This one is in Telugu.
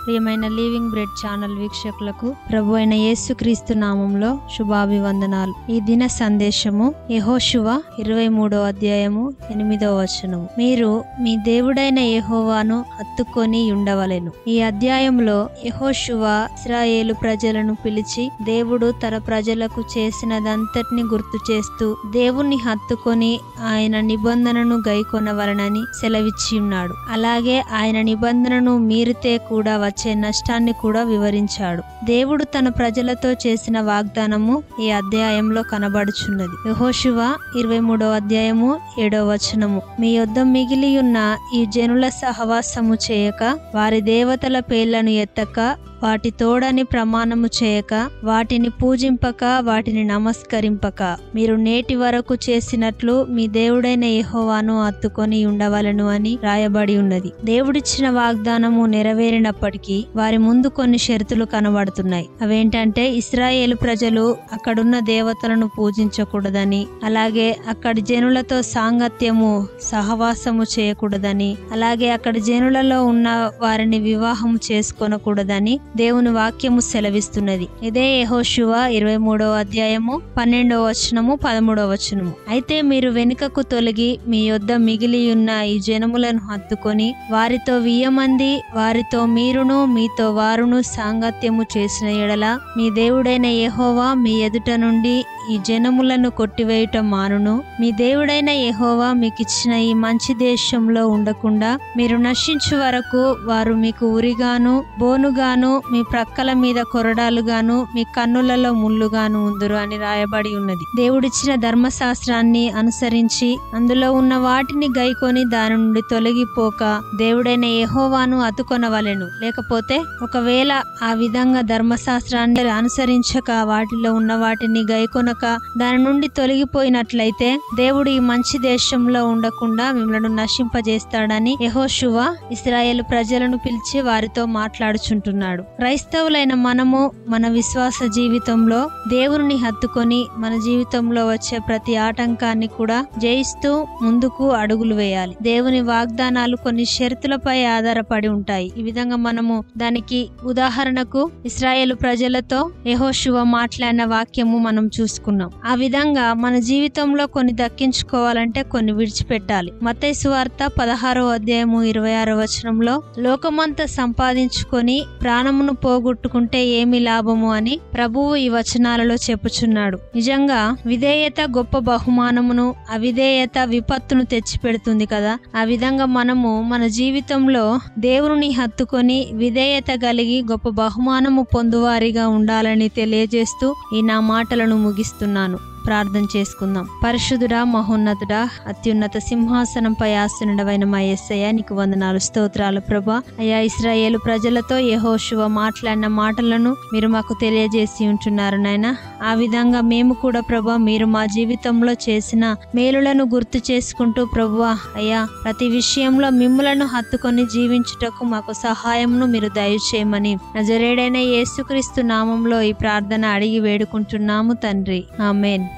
ప్రియమైన లీవింగ్ బ్రెడ్ ఛానల్ వీక్షకులకు ప్రభు అయిన యేసుక్రీస్తు నామంలో శుభాభివందనాలు ఈ దిన సందేశము యెహోషువ ఇరవై మూడో అధ్యాయము ఎనిమిదో వచనము మీరు మీ దేవుడైన యెహోవాను హత్తుకొని ఉండవలెను ఈ అధ్యాయంలో యెహోషువ ఇస్రాయేలు ప్రజలను పిలిచి దేవుడు తన ప్రజలకు చేసినదంతటిని గుర్తు చేస్తూ దేవుణ్ణి హత్తుకొని ఆయన నిబంధనను గైకొనవలనని సెలవిచ్చి ఉన్నాడు అలాగే ఆయన నిబంధనను మీరితే కూడా వచ్చే నష్టాన్ని కూడా వివరించాడు దేవుడు తన ప్రజలతో చేసిన వాగ్దానము ఈ అధ్యాయంలో కనబడుచున్నది యెహోషువ ఇరవై మూడో అధ్యాయము ఏడో వచనము మీ యొద్ద మిగిలి ఉన్న ఈ జనుల సహవాసము చేయక వారి దేవతల పేర్లను ఎత్తక వాటి తోడని ప్రమాణము చేయక వాటిని పూజింపక వాటిని నమస్కరింపక మీరు నేటి వరకు చేసినట్లు మీ దేవుడైన యెహోవాను అత్తుకొని ఉండవలను అని రాయబడి ఉన్నది దేవుడిచ్చిన వాగ్దానము నెరవేరినప్పటికీ వారి ముందు కొన్ని షరతులు కనబడుతున్నాయి అవేంటంటే ఇస్రాయేలు ప్రజలు అక్కడున్న దేవతలను పూజించకూడదని అలాగే అక్కడి జనులతో సాంగత్యము సహవాసము చేయకూడదని అలాగే అక్కడి జనులలో ఉన్న వారిని వివాహం చేసుకొనకూడదని దేవుని వాక్యము సెలవిస్తున్నది ఇదే యెహోషువ ఇరవై మూడవ అధ్యాయము పన్నెండవ వచనము పదమూడవ వచనము అయితే మీరు వెనుకకు తొలగి మీ యొద్ద మిగిలి ఉన్న ఈ జనములను హత్తుకొని వారితో వియ్యమంది వారితో మీరును మీతో వారును సాంగత్యము చేసిన ఎడల మీ దేవుడైన యెహోవా మీ ఎదుట నుండి ఈ జనములను కొట్టివేయుట మానును మీ దేవుడైన యెహోవా మీకు ఇచ్చిన ఈ మంచి దేశంలో ఉండకుండా మీరు నశించు వరకు వారు మీకు ఉరిగాను బోనుగాను మీ ప్రక్కల మీద కొరడాలుగాను మీ కన్నులలో ముళ్ళుగాను ఉందురు అని రాయబడి ఉన్నది దేవుడిచ్చిన ధర్మశాస్త్రాన్ని అనుసరించి అందులో ఉన్న వాటిని గైకొని దాని నుండి తొలగిపోక దేవుడైన యెహోవాను అతుకొనవలెను లేకపోతే ఒకవేళ ఆ విధంగా ధర్మశాస్త్రాన్ని అనుసరించక వాటిలో ఉన్న వాటిని గైకొనక దాని నుండి తొలగిపోయినట్లయితే దేవుడు ఈ మంచి దేశంలో ఉండకుండా మిమ్మల్ని నశింపజేస్తాడని యెహోషువ ఇస్రాయేల్ ప్రజలను పిలిచి వారితో మాట్లాడుచుంటున్నాడు క్రైస్తవులైన మనము మన విశ్వాస జీవితంలో దేవుని హత్తుకొని మన జీవితంలో వచ్చే ప్రతి ఆటంకాన్ని కూడా జయిస్తూ ముందుకు అడుగులు వేయాలి దేవుని వాగ్దానాలు కొన్ని షరతులపై ఆధారపడి ఉంటాయి ఈ విధంగా మనము దానికి ఉదాహరణకు ఇస్రాయేల్ ప్రజలతో యెహోషువ మాట్లాడిన వాక్యము మనం చూసుకున్నాం ఆ విధంగా మన జీవితంలో కొన్ని దక్కించుకోవాలంటే కొన్ని విడిచిపెట్టాలి మత్తయి సువార్త పదహారో అధ్యాయము ఇరవై ఆరో వచనంలో లోకమంతా సంపాదించుకొని ప్రాణమును పోగొట్టుకుంటే ఏమి లాభము అని ప్రభువు ఈ వచనాలలో చెప్పుచున్నాడు నిజంగా విధేయత గొప్ప బహుమానమును అవిధేయత విపత్తును తెచ్చిపెడుతుంది కదా ఆ విధంగా మనము మన జీవితంలో దేవుని హత్తుకొని విధేయత కలిగి గొప్ప బహుమానము పొందువారిగా ఉండాలని తెలియజేస్తూ ఈ నా మాటలను ముగిస్తున్నాను ప్రార్థన చేసుకుందాం పరిశుద్ధుడా మహోన్నతుడా అత్యున్నత సింహాసనంపై ఆసనుడవైన మా ఎస్సయ్య నీకు వందనాలు స్తోత్రాలు ప్రభా అయా ఇస్రాయేలు ప్రజలతో యెహోషువ మాట్లాడిన మాటలను మీరు మాకు తెలియజేసి ఉంటున్నారు నాయన ఆ విధంగా మేము కూడా ప్రభా మీరు మా జీవితంలో చేసిన మేలులను గుర్తు చేసుకుంటూ ప్రభువా అయ్యా ప్రతి విషయంలో మిమ్ములను హత్తుకొని జీవించుటకు మాకు సహాయమును మీరు దయచేయమని నజరేడైన యేసుక్రీస్తు నామంలో ఈ ప్రార్థన అడిగి వేడుకుంటున్నాము తండ్రి ఆమెన్